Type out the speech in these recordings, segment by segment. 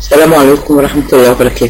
السلام عليكم ورحمة الله وبركاته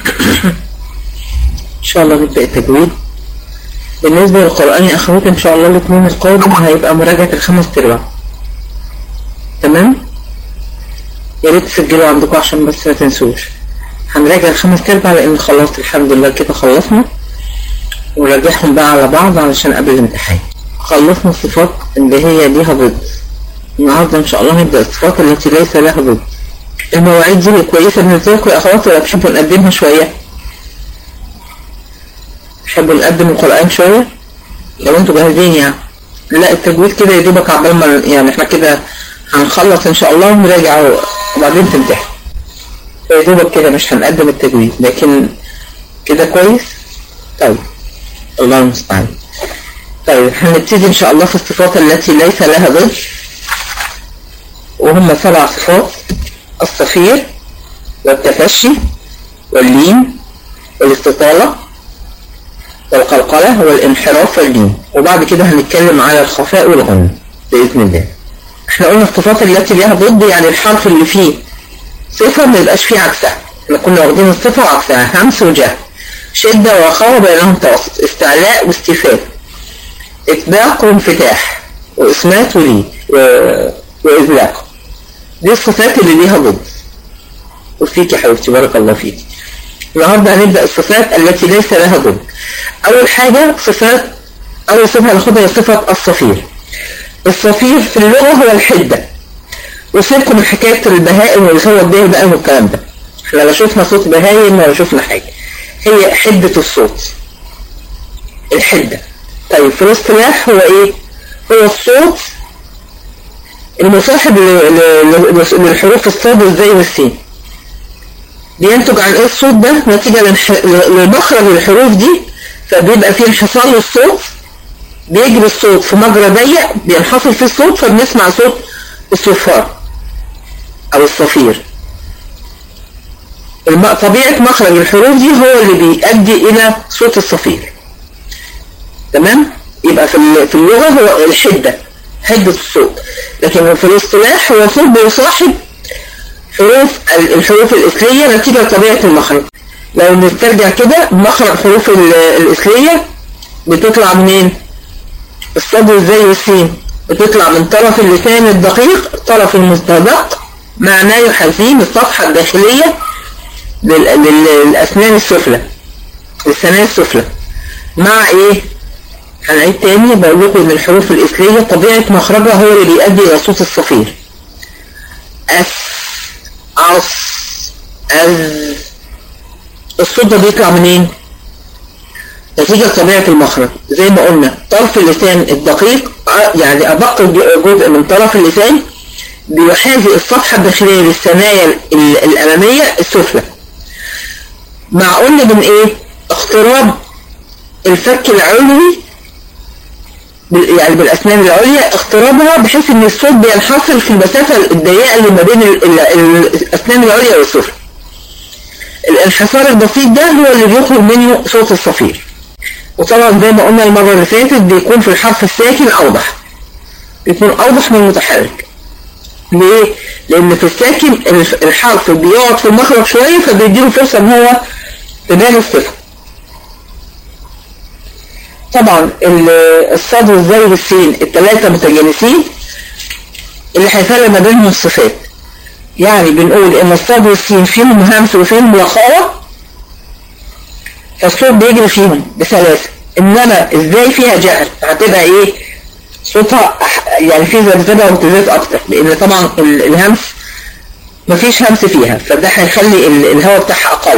إن شاء الله نبدأ التجويد بالنسبة للقرآن يا أخواتي إن شاء الله الاثنين القادم هيبقى مراجعة الخمس أرباع تمام يا ريت تسجلوا عندكم عشان بس ما تنسوش هنراجع الخمس أرباع لأن خلصت الحمد لله كده خلصنا ونراجعهم بقى على بعض علشان قبل الامتحان خلصنا الصفات اللي هي ليها ضد النهارده إن شاء الله نبدأ الصفات التي ليس لها ضد المواعيد دي كويسة بالنسبة لكم يا أخواتي ولا تحبوا نقدمها شوية؟ تحبوا نقدم القرآن شوية؟ لو انتوا جاهزين يعني لا التجويد كده يا دوبك عقبال ما يعني احنا كده هنخلص ان شاء الله ونراجع وبعدين تمتحن يا دوبك كده مش هنقدم التجويد لكن كده كويس طيب الله المستعان طيب هنبتدي ان شاء الله في الصفات التي ليس لها ضد وهم سبع صفات الصفير والتفشي واللين والاستطالة والقلقلة والانحراف واللين وبعد كده هنتكلم على الخفاء والغنى بإذن الله احنا قلنا الصفات التي لها ضد يعني الحرف اللي فيه صفة ما يبقاش فيه عكسها احنا كنا واخدين الصفة وعكسها همس وجه شدة وخاء بينهم توسط استعلاء واستفاد إطباق وانفتاح وإسمات ولي و... وإذلاق دي الصفات اللي ليها ضد وفيك يا حبيبتي بارك الله فيك النهارده هنبدأ الصفات التي ليس لها ضد أول حاجة صفات أول صفة هناخدها هي صفة الصفير الصفير في اللغة هو الحدة وسيبكم من حكاية البهائم واللي هو الدين بقى والكلام ده احنا لا شفنا صوت بهايم ولا شفنا حاجة هي حدة الصوت الحدة طيب في الاصطلاح هو ايه هو الصوت المصاحب للحروف الصاد والزي والسين بينتج عن ايه الصوت ده نتيجة لمخرج الحروف دي فبيبقى فيه انحصار للصوت بيجري الصوت في مجرى ضيق بينحصر فيه الصوت فبنسمع صوت الصفار او الصفير طبيعة مخرج الحروف دي هو اللي بيؤدي الى صوت الصفير تمام يبقى في في اللغة هو الحدة حدة الصوت لكن في الاصطلاح هو صوت بيصاحب حروف الحروف الإثرية نتيجة لطبيعة المخرج لو نسترجع كده مخرج حروف الإثرية بتطلع منين؟ الصاد والزي والسين بتطلع من طرف اللسان الدقيق الطرف المستدق معناه يحاذيه الصفحة الداخلية للأسنان السفلى الثنايا السفلى مع ايه؟ هنعيد تاني بقول لكم ان الحروف الإثرية طبيعة مخرجها هو اللي بيؤدي إلى صوت الصفير أس أص أز الصوت ده بيطلع منين؟ نتيجة طبيعة المخرج زي ما قلنا طرف اللسان الدقيق يعني أدق جزء من طرف اللسان بيحاذي الصفحة الداخلية للثنايا الأمامية السفلى مع قلنا من إيه؟ اقتراب الفك العلوي يعني بالأسنان العليا اقترابها بحيث ان الصوت بينحصر في المسافة الضيقة اللي ما بين الأسنان العليا والسفلى الانحصار البسيط ده هو اللي بيخرج منه صوت الصفير وطبعا زي ما قلنا المرة اللي فاتت بيكون في الحرف الساكن أوضح بيكون أوضح من المتحرك ليه؟ لأن في الساكن الحرف بيقعد في المخرج شوية فبيديله فرصة إن هو تبان الصفة طبعا الصاد والزي والسين الثلاثة متجانسين اللي هيفرق ما بينهم الصفات يعني بنقول ان الصاد والسين فيهم همس وفيهم رخاوة فالصوت بيجري فيهم بسلاسة انما ازاي فيها جهر هتبقى ايه صوتها يعني في ذبذبة وامتزاز اكتر لان طبعا الهمس مفيش همس فيها فده هيخلي الهواء بتاعها اقل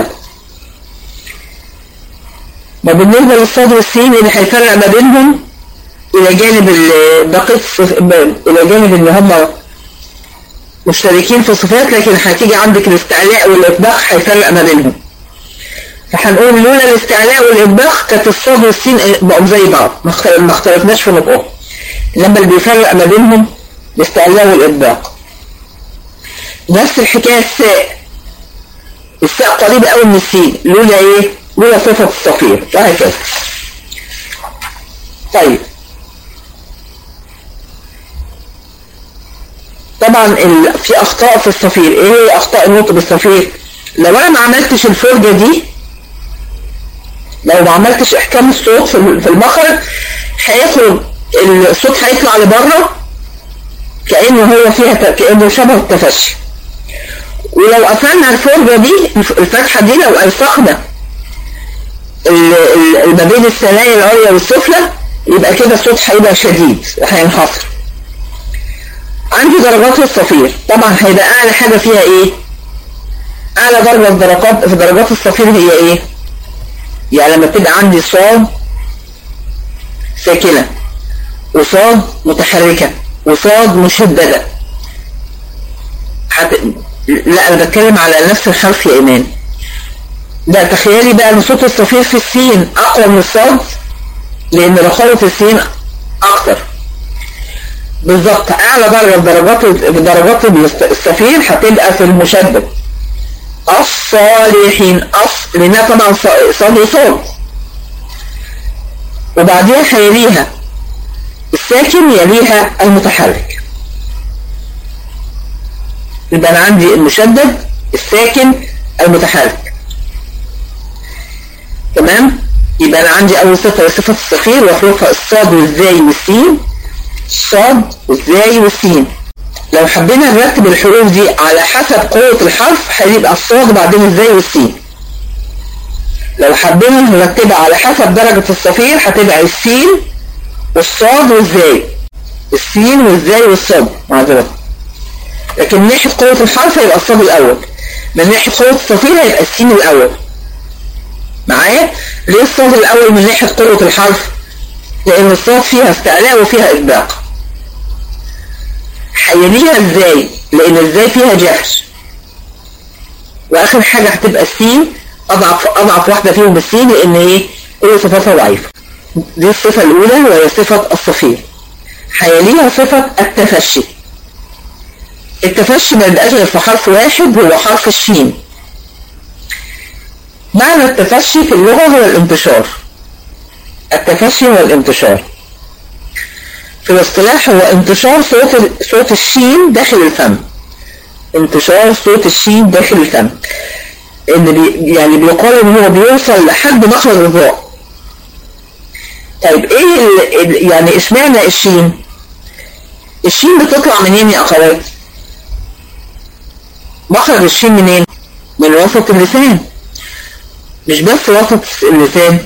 وبالنسبة للصاد والسين اللي هيفرق ما بينهم إلى جانب بقية إلى جانب إن هم مشتركين في صفات لكن هتيجي عندك الاستعلاء والإطباق هيفرق ما بينهم فهنقول لولا الاستعلاء والإطباق كانت الصاد والسين بقوا زي بعض ما اختلفناش في نطقهم لما اللي بيفرق ما بينهم الاستعلاء والإطباق نفس الحكاية الساء الساء قريبة قوي من السين لولا ايه لولا صفة الصفير وهكذا طيب طبعا ال... في اخطاء في الصفير ايه هي اخطاء النطق بالصفير لو انا ما عملتش الفرجة دي لو ما عملتش احكام الصوت في المخرج هيخرج الصوت هيطلع لبره كأنه هو فيها كأنه شبه التفشي ولو قفلنا الفرجة دي الفتحة دي لو ألصقنا ما بين الثنايا العليا والسفلى يبقى كده الصوت هيبقى شديد وهينحصر عندي درجات الصفير طبعا هيبقى اعلى حاجة فيها ايه اعلى درجة في درجات في درجات الصفير هي ايه يعني لما تبقى عندي صاد ساكنة وصاد متحركة وصاد مشددة حت... لا انا بتكلم على نفس الحرف يا ايمان لا تخيلي بقى ان صوت الصفير في السين اقوى من الصاد لان رخاوة السين اكتر بالظبط اعلى درجة بدرجات بدرجات الصفير هتبقى في المشدد الصالحين أص لانها طبعا صاد وصاد وبعديها هيليها الساكن يليها المتحرك يبقى انا عندي المشدد الساكن المتحرك تمام يبقى انا عندي اول صفه صفه الصفير وحروفها الصاد والزاي والسين الصاد والزاي والسين لو حبينا نرتب الحروف دي على حسب قوة الحرف هيبقى الصاد وبعدين الزاي والسين لو حبينا نرتبها على حسب درجة الصفير هتبقى السين والصاد والزاي السين والزاي والصاد معذرة لكن من ناحية قوة الحرف هيبقى الصاد الأول من ناحية قوة الصفير هيبقى السين الأول معايا ليه الصاد الأول من ناحية قوة الحرف لأن الصاد فيها استعلاء وفيها إطباق هيليها ازاي لأن ازاي فيها جهر وآخر حاجة هتبقى السين أضعف أضعف واحدة فيهم السين لأن إيه كل صفاتها ضعيفة دي الصفة الأولى وهي صفة الصفير هيليها صفة التفشي التفشي ما يبقاش غير في حرف واحد هو حرف الشين معنى التفشي في اللغة هو الانتشار التفشي هو الانتشار في الاصطلاح هو انتشار صوت صوت الشين داخل الفم انتشار صوت الشين داخل الفم ان بي يعني بيقال ان هو بيوصل لحد مخرج الراء طيب ايه ال يعني اشمعنى الشين الشين بتطلع منين يا اخوات مخرج الشين منين من وسط اللسان مش بس وسط اللسان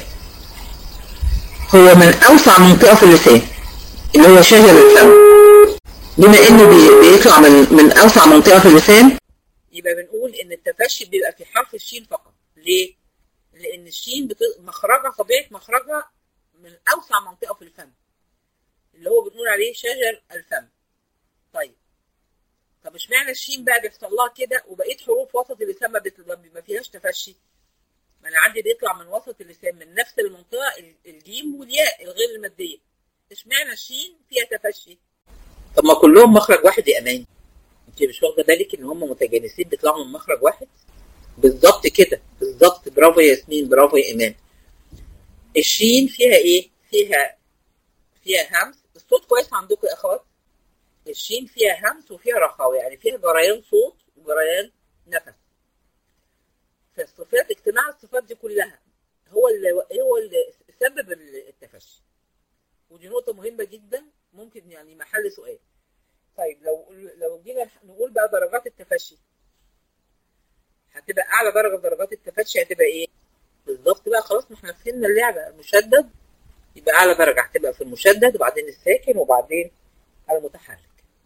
هو من اوسع منطقة في اللسان اللي هو شجر الفم بما انه بيطلع من من اوسع منطقة في اللسان يبقى بنقول ان التفشي بيبقى في حرف الشين فقط ليه لان الشين بت... مخرجها طبيعة مخرجها من اوسع منطقة في الفم اللي هو بنقول عليه شجر الفم طيب طب اشمعنى الشين بقى بيحصل لها كده وبقيه حروف وسط اللسان ما فيهاش تفشي ما انا عندي بيطلع من وسط اللسان من نفس المنطقه الجيم والياء الغير الماديه اشمعنى الشين فيها تفشي طب ما كلهم مخرج واحد يا امان انت مش واخده بالك ان هم متجانسين بيطلعوا من مخرج واحد بالظبط كده بالظبط برافو يا ياسمين برافو يا ايمان الشين فيها ايه فيها فيها همس الصوت كويس عندكم يا اخوات الشين فيها همس وفيها رخاوة يعني فيها جريان صوت وجريان نفس فالصفات اجتماع الصفات دي كلها هو اللي هو اللي سبب التفشي ودي نقطة مهمة جدا ممكن يعني محل سؤال طيب لو لو جينا نقول بقى درجات التفشي هتبقى اعلى درجة في درجات التفشي هتبقى ايه؟ بالظبط بقى خلاص ما احنا فهمنا اللعبة المشدد يبقى اعلى درجة هتبقى في المشدد وبعدين الساكن وبعدين المتحرك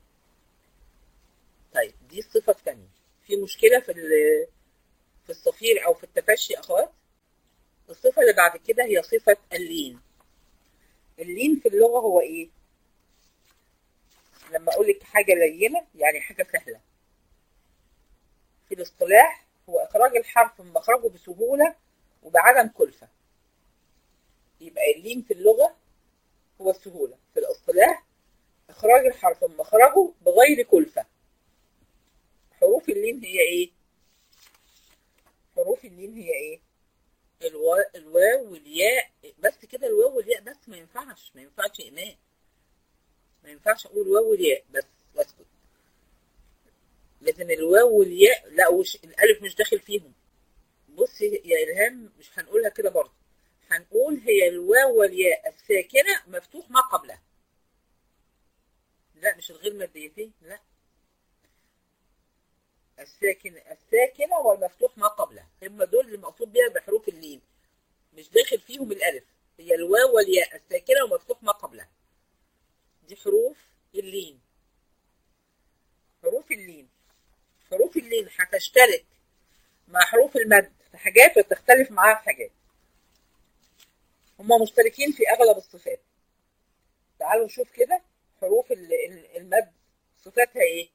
طيب دي الصفة الثانية في مشكلة في في الصفير أو في التفشي أخوات الصفة اللي بعد كده هي صفة اللين اللين في اللغة هو إيه؟ لما أقول لك حاجة لينة يعني حاجة سهلة في الاصطلاح هو إخراج الحرف من مخرجه بسهولة وبعدم كلفة يبقى اللين في اللغة هو السهولة في الاصطلاح إخراج الحرف من مخرجه بغير كلفة حروف اللين هي إيه؟ حروف اللين هي إيه؟ الوا... الواو والياء بس كده الواو والياء بس ما ينفعش ما ينفعش إيمان ما ينفعش أقول واو والياء بس واسكت لازم الواو والياء لا وش الألف مش داخل فيهم بص يا إلهام مش هنقولها كده برضه هنقول هي الواو والياء الساكنة مفتوح ما قبلها لا مش الغير ماديتين لا الساكن الساكنة والمفتوح ما قبلها هم دول اللي مقصود بيها بحروف اللين مش داخل فيهم الألف هي الواو والياء الساكنة والمفتوح ما قبلها دي حروف اللين حروف اللين حروف اللين هتشترك مع حروف المد في حاجات وتختلف معاها في حاجات هما مشتركين في أغلب الصفات تعالوا نشوف كده حروف المد صفاتها ايه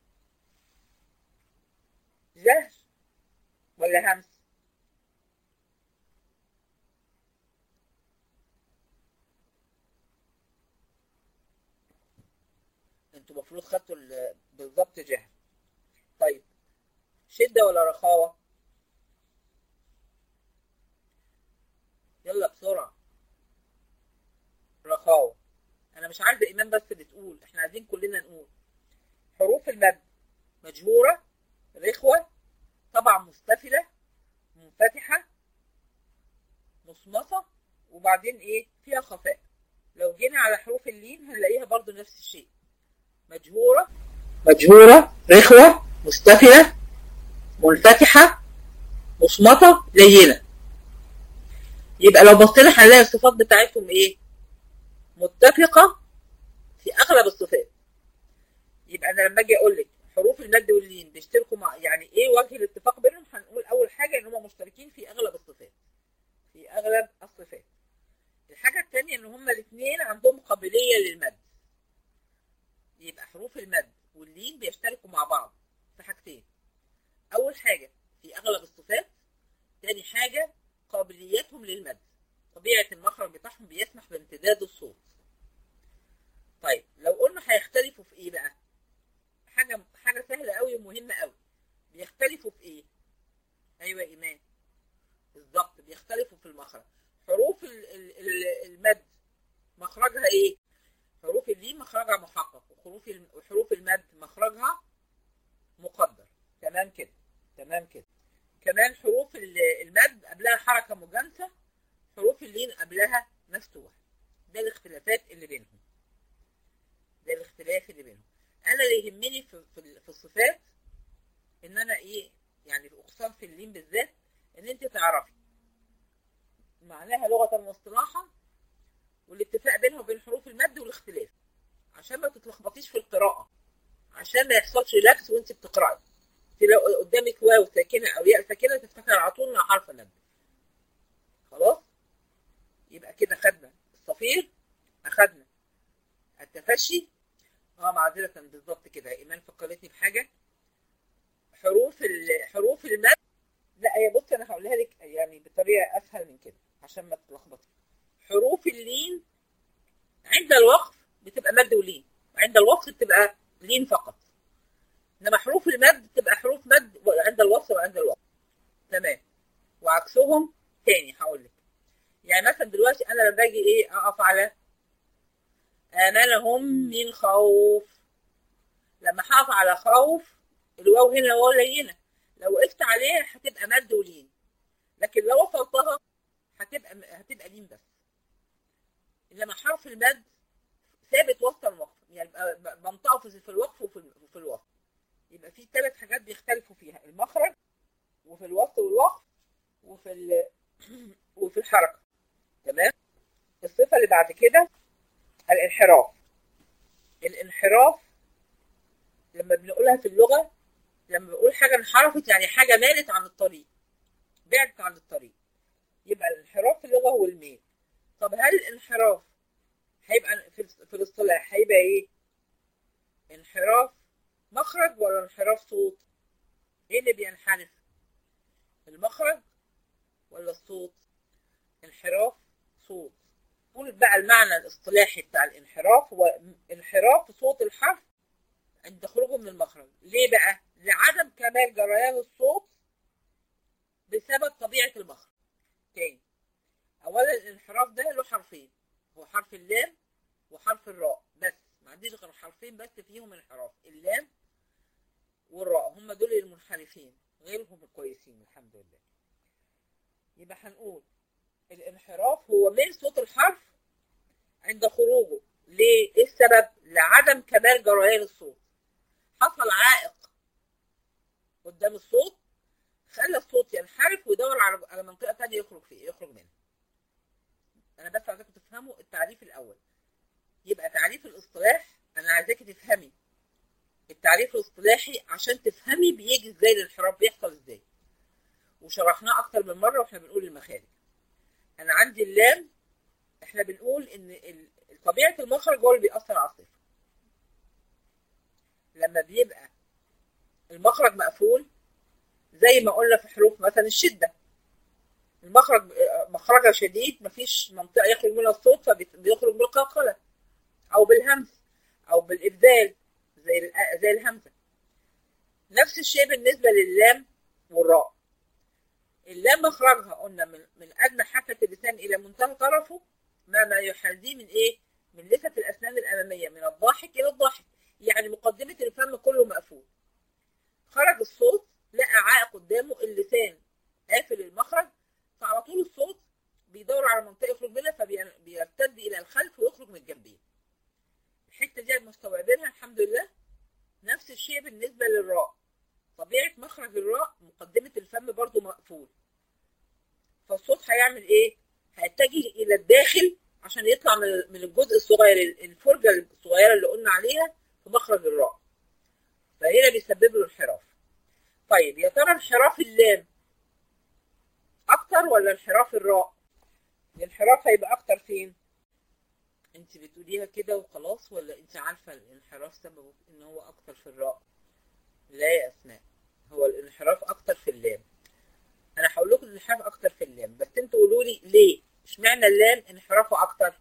جهر ولا همس انتوا المفروض خدتوا بالظبط جهر طيب شدة ولا رخاوة يلا بسرعة رخاوة انا مش عايزة ايمان بس اللي تقول احنا عايزين كلنا نقول حروف المد مجهورة رخوة طبعا مستفلة منفتحة مصمصة وبعدين ايه فيها خفاء لو جينا على حروف اللين هنلاقيها برضو نفس الشيء مجهورة مجهورة رخوة مستفلة منفتحة مصمتة لينة يبقى لو بصينا هنلاقي الصفات بتاعتهم ايه متفقة في اغلب الصفات يبقى انا لما اجي اقول لك حروف المد واللين بيشتركوا مع يعني ايه وجه الاتفاق بينهم هنقول اول حاجه ان هم مشتركين في اغلب الصفات في اغلب الصفات الحاجه الثانيه ان هم الاثنين عندهم قابليه للمد يبقى حروف المد واللين بيشتركوا مع بعض في حاجتين اول حاجه في اغلب الصفات ثاني حاجه قابليتهم للمد طبيعه المخرج بتاعهم بيسمح بامتداد الصوت طيب لو قلنا هيختلفوا في ايه بقى حاجه حاجه سهله قوي ومهمه قوي بيختلفوا في ايه ايوه ايمان بالظبط بيختلفوا في المخرج حروف ال ال المد مخرجها ايه حروف اللين مخرجها محقق وحروف وحروف المد مخرجها مقدر تمام كده تمام كده كمان حروف المد قبلها حركه مجانسه حروف اللين قبلها مفتوح ده الاختلافات اللي بينهم ده الاختلاف اللي بينهم انا اللي يهمني في, في, في الصفات ان انا ايه يعني في اقسام في اللين بالذات ان انت تعرفي معناها لغه واصطلاحا والاتفاق بينها وبين حروف المد والاختلاف عشان ما تتلخبطيش في القراءه عشان ما يحصلش لبس وانت بتقراي انت لو قدامك واو ساكنه او ياء ساكنه تفتكر على طول انها حرف مد خلاص يبقى كده خدنا الصفير اخدنا التفشي اه معذرة بالظبط كده ايمان فكرتني بحاجة حروف حروف المد لا هي بصي انا هقولها لك يعني بطريقة اسهل من كده عشان ما تتلخبطي حروف اللين عند الوقف بتبقى مد ولين وعند الوقف بتبقى لين فقط انما حروف المد بتبقى حروف مد عند الوصف وعند الوقف تمام وعكسهم تاني هقول لك يعني مثلا دلوقتي انا لما باجي ايه اقف على آمنهم من خوف لما هقف على خوف الواو هنا واو لينة لو وقفت عليها هتبقى مد ولين لكن لو وصلتها هتبقى هتبقى لين بس انما حرف المد ثابت وسط الوقف يعني بنطقه في الوقف وفي وفي الوقف يبقى في ثلاث حاجات بيختلفوا فيها المخرج وفي الوسط والوقف وفي وفي الحركه تمام الصفه اللي بعد كده الانحراف الانحراف لما بنقولها في اللغة لما بقول حاجة انحرفت يعني حاجة مالت عن الطريق بعدت عن الطريق يبقى الانحراف في اللغة هو الميل طب هل الانحراف هيبقى في, في الاصطلاح هيبقى ايه انحراف مخرج ولا انحراف صوت ايه اللي بينحرف المخرج ولا الصوت انحراف صوت قول بقى المعنى الاصطلاحي بتاع الانحراف هو انحراف صوت الحرف عند خروجه من المخرج ليه بقى لعدم كمال جريان الصوت بسبب طبيعة المخرج تاني اولا الانحراف ده له حرفين هو حرف اللام وحرف الراء بس ما عنديش غير حرفين بس فيهم انحراف اللام والراء هم دول المنحرفين غيرهم الكويسين الحمد لله يبقى هنقول الانحراف هو من صوت الحرف عند خروجه ليه؟ ايه السبب؟ لعدم كمال جريان الصوت حصل عائق قدام الصوت خلى الصوت ينحرف ويدور على على منطقه ثانيه يخرج فيه يخرج منها انا بس عايزاكم تفهموا التعريف الاول يبقى تعريف الاصطلاح انا عايزاكي تفهمي التعريف الاصطلاحي عشان تفهمي بيجي ازاي الانحراف بيحصل ازاي وشرحناه اكتر من مره واحنا بنقول المخارج انا عندي اللام احنا بنقول ان ال- طبيعه المخرج هو اللي بيأثر على الصفه لما بيبقى المخرج مقفول زي ما قلنا في حروف مثلا الشده المخرج مخرجها شديد مفيش منطقه يخرج منها الصوت فبيخرج بالقلقله او بالهمس او بالابدال زي الأ- زي الهمزه نفس الشيء بالنسبه لللام والراء اللام مخرجها قلنا من من ادنى حافه اللسان الى منتهى طرفه ما ما يحاذيه من ايه؟ من لثه الاسنان الاماميه من الضاحك الى الضاحك يعني مقدمه الفم كله مقفول خرج الصوت لقى عائق قدامه اللسان قافل المخرج فعلى طول الصوت بيدور على منطقه يخرج منها فبيرتد الى الخلف ويخرج من الجنبين الحته دي مستوعبينها الحمد لله نفس الشيء بالنسبه للراء طبيعه مخرج الراء مقدمه الفم برضو مقفول فالصوت هيعمل ايه هيتجه الى الداخل عشان يطلع من من الجزء الصغير الفرجه الصغيره اللي قلنا عليها في مخرج الراء فهنا بيسبب له انحراف طيب يا ترى انحراف اللام اكتر ولا انحراف الراء الانحراف هيبقى اكتر فين انت بتقوليها كده وخلاص ولا انت عارفه الانحراف سببه ان هو اكتر في الراء لا يا اسماء هو الانحراف اكتر في اللام انا هقول لكم الانحراف اكتر في اللام بس انتوا قولوا لي ليه اشمعنى اللام انحرافه اكتر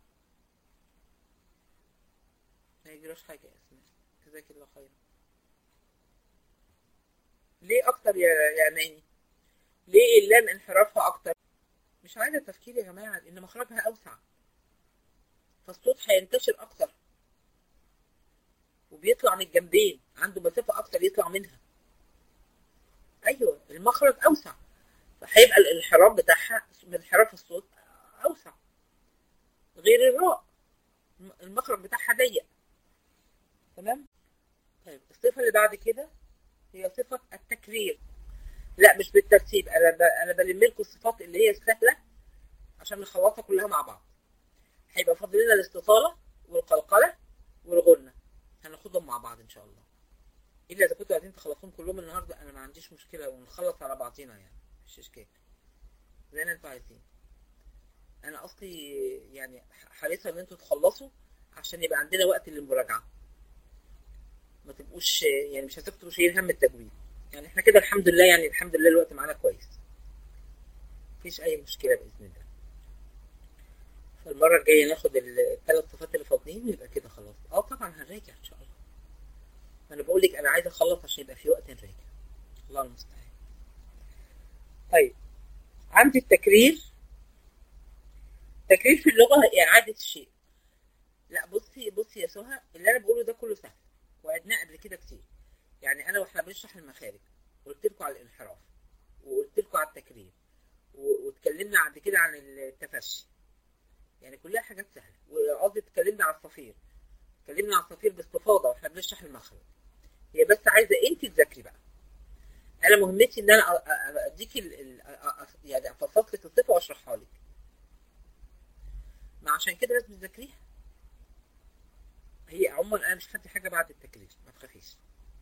ما يجراش حاجه يا اسماء جزاك الله خير ليه اكتر يا يا ماني ليه اللام انحرافها اكتر مش عايزه تفكير يا جماعه لان مخرجها اوسع فالصوت هينتشر اكتر وبيطلع من الجنبين عنده مسافه اكتر يطلع منها ايوه المخرج اوسع فهيبقى الانحراف بتاعها من انحراف الصوت اوسع غير الراء المخرج بتاعها ضيق تمام طيب الصفه اللي بعد كده هي صفه التكرير لا مش بالترتيب انا ب... انا بلم لكم الصفات اللي هي السهله عشان نخلصها كلها مع بعض هيبقى فاضل لنا الاستطاله والقلقله والغنه هناخدهم مع بعض ان شاء الله الا اذا كنتوا عايزين تخلصوهم كلهم النهارده انا ما عنديش مشكله ونخلص على بعضينا يعني مش اشكال زي ما انتوا عايزين انا اصلي يعني حريصه ان انتوا تخلصوا عشان يبقى عندنا وقت للمراجعه ما تبقوش يعني مش هتبقوا شايلين هم التجويد يعني احنا كده الحمد لله يعني الحمد لله الوقت معانا كويس مفيش اي مشكله باذن الله فالمره الجايه ناخد الثلاث صفات اللي فاضلين ويبقى كده خلاص اه طبعا هنراجع ان شاء الله ما انا بقول لك انا عايز اخلص عشان يبقى في وقت نراجع الله المستعان طيب عندي التكرير تكرير في اللغه هي اعاده الشيء لا بصي بصي يا سهى اللي انا بقوله ده كله سهل وعدناه قبل كده كتير يعني انا واحنا بنشرح المخارج قلت لكم على الانحراف وقلت لكم على التكرير واتكلمنا بعد كده عن التفشي يعني كلها حاجات سهله وقصدي اتكلمنا على الصفير اتكلمنا على الصفير باستفاضه واحنا بنشرح المخرج هي بس عايزه انت تذاكري بقى انا مهمتي ان انا اديك يعني افصل لك الصفه واشرحها لك ما عشان كده لازم تذاكريها هي عموما انا مش هدي حاجه بعد التكرير ما تخافيش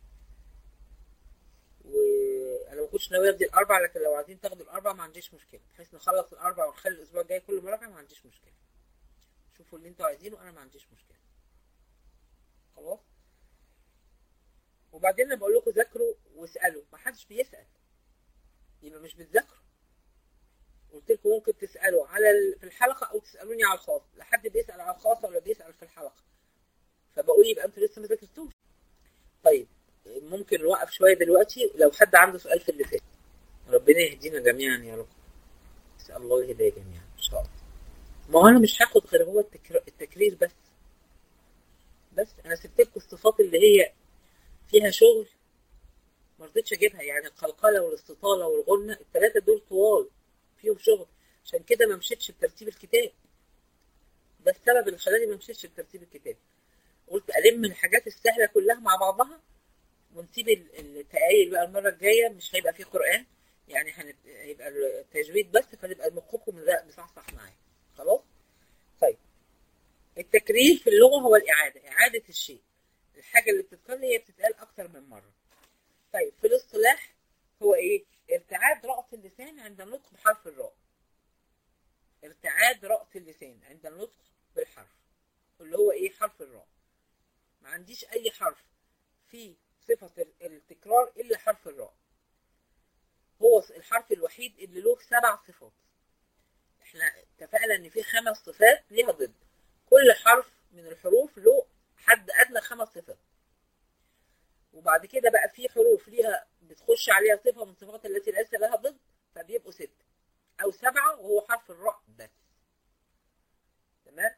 وانا ما كنتش ناوي ادي الاربع لكن لو عايزين تاخدوا الاربع ما عنديش مشكله بحيث نخلص الاربع ونخلي الاسبوع الجاي كله مراجعه ما عنديش مشكله شوفوا اللي انتوا عايزينه انا ما عنديش مشكله خلاص وبعدين انا بقول لكم ذاكروا واسالوا ما حدش بيسال يبقى مش بتذاكروا قلت لكم ممكن تسالوا على في الحلقه او تسالوني على الخاص لا حد بيسال على الخاص ولا بيسال في الحلقه فبقول يبقى انتوا لسه ما ذاكرتوش طيب ممكن نوقف شويه دلوقتي لو حد عنده سؤال في اللي فات ربنا يهدينا جميعا يا رب نسال الله الهدايه جميعا ان شاء الله ما هو انا مش هاخد غير هو التكرير, التكرير بس بس انا سبت لكم الصفات اللي هي فيها شغل ما رضيتش اجيبها يعني القلقله والاستطاله والغنه الثلاثه دول طوال فيهم شغل عشان كده ما مشيتش بترتيب الكتاب ده السبب اللي خلاني ما مشيتش بترتيب الكتاب قلت الم الحاجات السهله كلها مع بعضها ونسيب التقايل بقى المره الجايه مش هيبقى فيه قران يعني هنت... هيبقى التجويد بس فنبقى مخكم مصحصح معايا خلاص طيب التكرير في اللغه هو الاعاده اعاده الشيء الحاجه اللي بتتقال هي بتتقال اكتر من مره طيب في الاصطلاح هو ايه ارتعاد رأس اللسان عند النطق بحرف الراء ارتعاد رأس اللسان عند النطق بالحرف اللي هو ايه حرف الراء ما عنديش اي حرف في صفة التكرار الا حرف الراء هو الحرف الوحيد اللي له سبع صفات احنا اتفقنا ان في خمس صفات ليها ضد كل حرف من الحروف له حد ادنى خمس صفات وبعد كده بقى في حروف ليها بتخش عليها صفه من الصفات التي ليس لها ضد فبيبقوا ستة او سبعة وهو حرف الراء بس تمام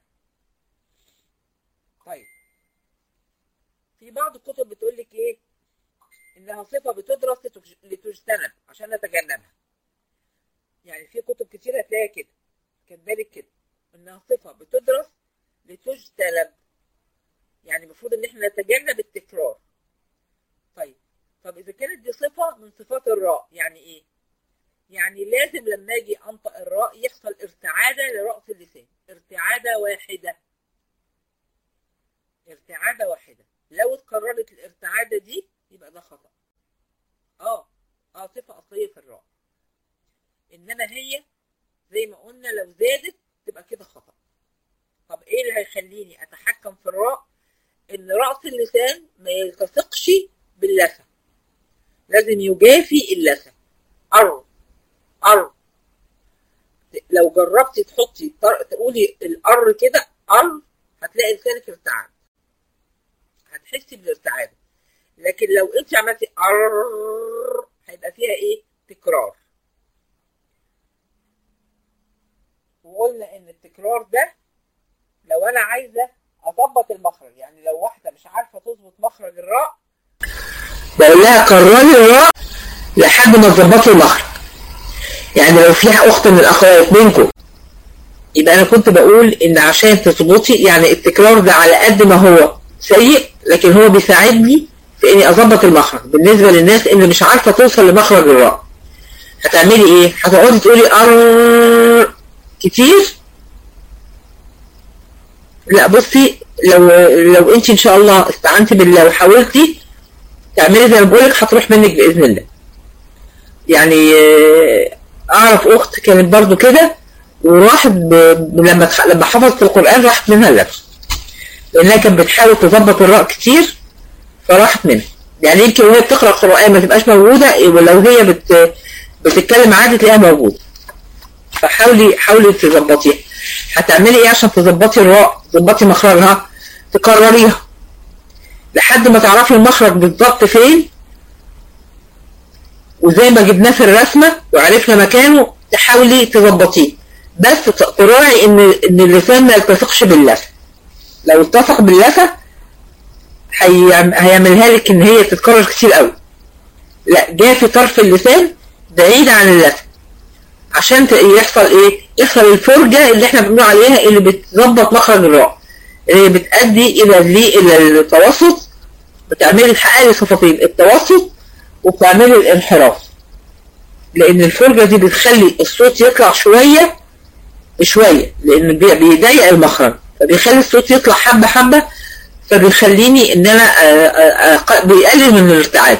طيب في بعض الكتب بتقول لك ايه انها صفة بتدرس لتجتنب عشان نتجنبها يعني في كتب كتير هتلاقيها كده كذلك كده انها صفة بتدرس لتجتنب يعني المفروض ان احنا نتجنب التكرار طيب طب اذا كانت دي صفة من صفات الراء يعني ايه يعني لازم لما اجي انطق الراء يحصل ارتعادة لرأس اللسان ارتعادة واحدة ارتعادة واحدة لو اتكررت الارتعادة دي يبقى ده خطأ اه اه صفة اصلية في الراء انما هي زي ما قلنا لو زادت تبقى كده خطأ طب ايه اللي هيخليني اتحكم في الراء ان رأس اللسان ما يلتصقش باللثة لازم يجافي اللثة أر أر لو جربتي تحطي تقولي الأر كده أر هتلاقي لسانك ارتعاد هتحسي بالارتعاد لكن لو انت عملتي أر هيبقى فيها ايه تكرار وقلنا ان التكرار ده لو انا عايزه اظبط المخرج يعني لو واحده مش عارفه تظبط مخرج الراء بقول لها كرري الراء لحد ما تظبطي المخرج يعني لو في اخت من الاخوات منكم يبقى انا كنت بقول ان عشان تظبطي يعني التكرار ده على قد ما هو سيء لكن هو بيساعدني في اني اظبط المخرج بالنسبه للناس اللي مش عارفه توصل لمخرج الراء هتعملي ايه هتقعدي تقولي ار كتير لا بصي لو لو انت ان شاء الله استعنتي بالله وحاولتي تعملي زي ما بقولك هتروح منك باذن الله يعني اعرف اخت كانت برضو كده وراحت ب... لما لما حفظت القران راحت منها اللبس لانها كانت بتحاول تظبط الراء كتير فراحت منها يعني يمكن وهي بتقرا قران ما تبقاش موجوده ولو هي بت... بتتكلم عادي تلاقيها موجوده فحاولي حاولي تظبطيها هتعملي ايه عشان تظبطي الراء تظبطي مخرجها تكرريها لحد ما تعرفي المخرج بالظبط فين وزي ما جبناه في الرسمه وعرفنا مكانه تحاولي تظبطيه بس تراعي ان ان اللسان ما يلتصقش باللثه لو التصق باللثه هيعملها لك ان هي تتكرر كتير قوي لا جاي في طرف اللسان بعيد عن اللثه عشان يحصل ايه يحصل الفرجة اللي احنا بنقول عليها اللي بتظبط مخرج الراء اللي بتأدي الى الى التوسط بتعملي تحققي صفتين التوسط وبتعملي الانحراف لان الفرجة دي بتخلي الصوت يطلع شوية شوية لان بيضيق المخرج فبيخلي الصوت يطلع حبة حبة فبيخليني ان انا بيقلل من الارتعاد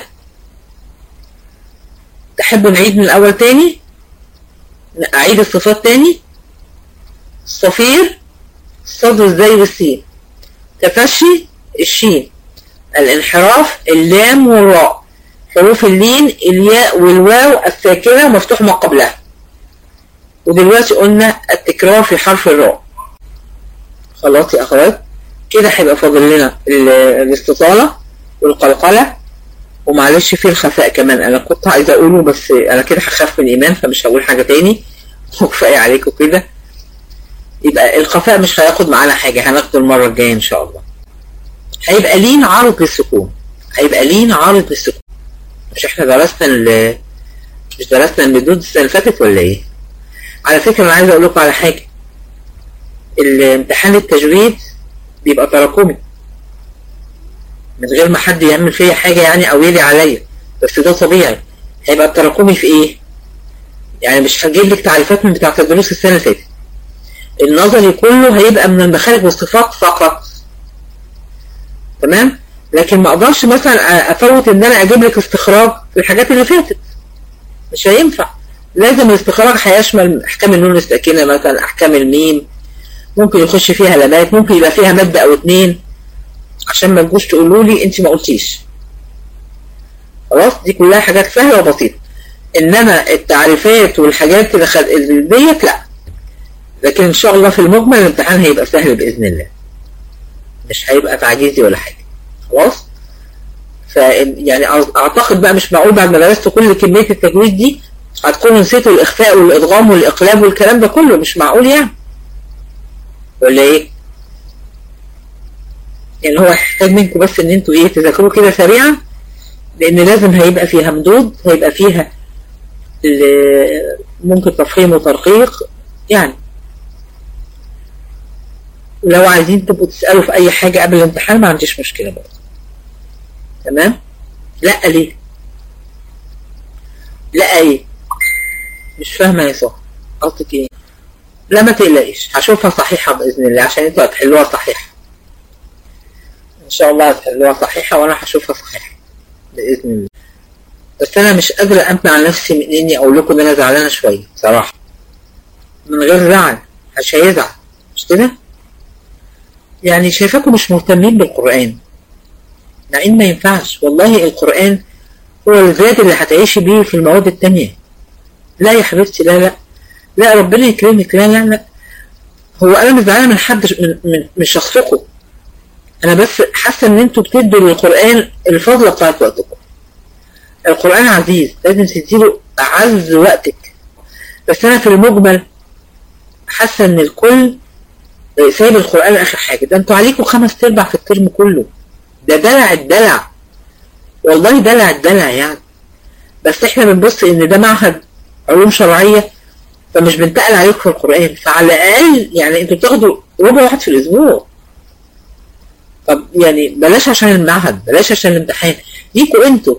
تحبوا نعيد من الاول تاني أعيد الصفات تاني الصفير الصاد والزاي والسين تفشي الشين الانحراف اللام والراء حروف اللين الياء والواو الساكنة مفتوح ما قبلها ودلوقتي قلنا التكرار في حرف الراء خلاص يا أخوات كده هيبقى فاضل لنا الاستطالة والقلقلة ومعلش في الخفاء كمان انا كنت عايزه اقوله بس انا كده هخاف من الايمان فمش هقول حاجه تاني وكفايه عليكم كده يبقى الخفاء مش هياخد معانا حاجه هناخده المره الجايه ان شاء الله هيبقى لين عارض للسكون هيبقى لين عارض للسكون مش احنا درسنا ال مش درسنا المدود السنه اللي فاتت ولا ايه على فكرة أنا عايز أقول لكم على حاجة الامتحان التجويد بيبقى تراكمي من غير ما حد يعمل فيا حاجة يعني أو يدي عليا بس ده طبيعي هيبقى التراكمي في إيه؟ يعني مش هجيب لك تعريفات من بتاعة الدروس السنة اللي فاتت النظري كله هيبقى من المخارج والصفات فقط تمام؟ لكن ما اقدرش مثلا افوت ان انا اجيب لك استخراج في الحاجات اللي فاتت مش هينفع لازم الاستخراج هيشمل احكام النون الساكنه مثلا احكام الميم ممكن يخش فيها لمات ممكن يبقى فيها ماده او اتنين عشان ما تجوش تقولوا لي انت ما قلتيش خلاص دي كلها حاجات سهله وبسيطه انما التعريفات والحاجات اللي خد... ديت لا لكن ان شاء الله في المجمل الامتحان هيبقى سهل باذن الله مش هيبقى تعجيزي ولا حاجه خلاص ف يعني اعتقد بقى مش معقول بعد ما درست كل كميه التجويد دي هتكونوا نسيتوا الاخفاء والادغام والاقلاب والكلام ده كله مش معقول يعني ولا ايه يعني هو يحتاج منكم بس ان انتوا ايه تذاكروا كده سريعا لان لازم هيبقى فيها مدود هيبقى فيها ممكن تفخيم وترقيق يعني ولو عايزين تبقوا تسألوا في أي حاجة قبل الامتحان ما عنديش مشكلة برضه تمام لا ليه لا ايه مش فاهمة يا صاحبي قصدك ايه لا ما تقلقيش هشوفها صحيحة بإذن الله عشان انتوا هتحلوها صحيحة ان شاء الله هتحلوها صحيحة وانا هشوفها صحيحة بإذن الله بس انا مش قادرة امنع نفسي من اني اقول لكم ان انا زعلانة شوية صراحة من غير زعل مش هيزعل مش كده يعني شايفاكم مش مهتمين بالقرآن مع ان ما ينفعش والله القرآن هو الزاد اللي هتعيشي بيه في المواد التانية لا يا حبيبتي لا لا لا ربنا يكرمك لا لا لا هو انا مش زعلانه من حد من, من, من شخصكم انا بس حاسه ان انتوا بتدوا للقران الفضله بتاعت وقتكم القران عزيز لازم تديله اعز وقتك بس انا في المجمل حاسه ان الكل سايب القران اخر حاجه ده انتوا عليكم خمس ارباع في الترم كله ده دلع الدلع والله دلع الدلع يعني بس احنا بنبص ان ده معهد علوم شرعيه فمش بنتقل عليكم في القرآن فعلى الأقل يعني انتوا بتاخدوا ربع واحد في الأسبوع طب يعني بلاش عشان المعهد بلاش عشان الامتحان ليكوا انتوا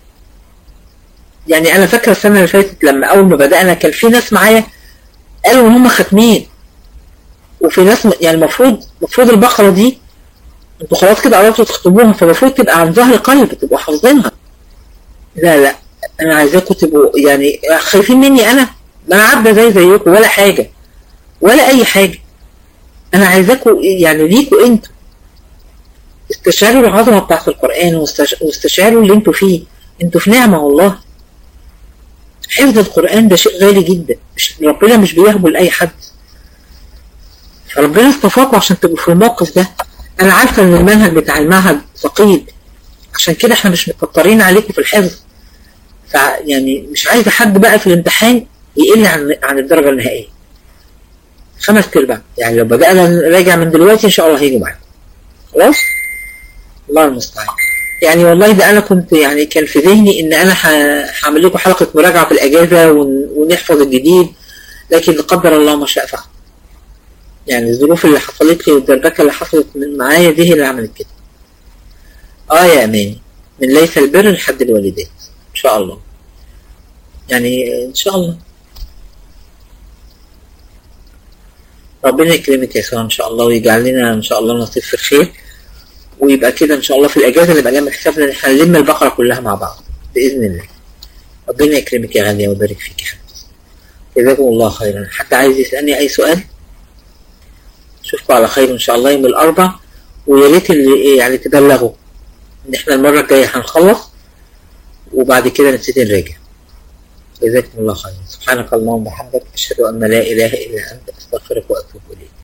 يعني أنا فاكرة السنة اللي فاتت لما أول ما بدأنا كان في ناس معايا قالوا إن هم ختمين وفي ناس يعني المفروض المفروض البقرة دي انتوا خلاص كده قربتوا تختموها فالمفروض تبقى عن ظهر قلب تبقوا حافظينها لا لا أنا عايزاكم تبقوا يعني خايفين مني أنا ما انا عبده زي زيكم ولا حاجة ولا اي حاجة انا عايزاكم يعني ليكوا انتوا استشعروا العظمة بتاعت القرآن واستشعروا اللي انتوا فيه انتوا في نعمة والله حفظ القرآن ده شيء غالي جدا مش ربنا مش بيهبه لأي حد فربنا اصطفاكم عشان تبقوا في الموقف ده انا عارفة ان المنهج بتاع المعهد ثقيل عشان كده احنا مش مكترين عليكم في الحفظ فيعني مش عايزة حد بقى في الامتحان يقل عن عن الدرجة النهائية خمس ارباع يعني لو بدأنا نراجع من دلوقتي ان شاء الله هيجوا معانا خلاص الله المستعان يعني والله ده انا كنت يعني كان في ذهني ان انا هعمل لكم حلقة مراجعة في الاجازة ونحفظ الجديد لكن قدر الله ما شاء فعل يعني الظروف اللي حصلت لي والدربكة اللي حصلت من معايا دي هي اللي عملت كده اه يا اماني من ليس البر لحد الوالدين ان شاء الله يعني ان شاء الله ربنا يكرمك يا ساره ان شاء الله ويجعل لنا ان شاء الله نصيب في الخير ويبقى كده ان شاء الله في الاجازه نبقى نعمل حسابنا ان احنا نلم البقره كلها مع بعض باذن الله ربنا يكرمك يا غاليه ويبارك فيك يا حبيبتي جزاكم الله خيرا حتى عايز يسالني اي سؤال اشوفكم على خير ان شاء الله يوم الاربع ويا ريت اللي يعني تبلغوا ان احنا المره الجايه هنخلص وبعد كده نبتدي نراجع جزاكم الله خيرا سبحانك اللهم وبحمدك أشهد أن لا إله إلا أنت أستغفرك وأتوب إليك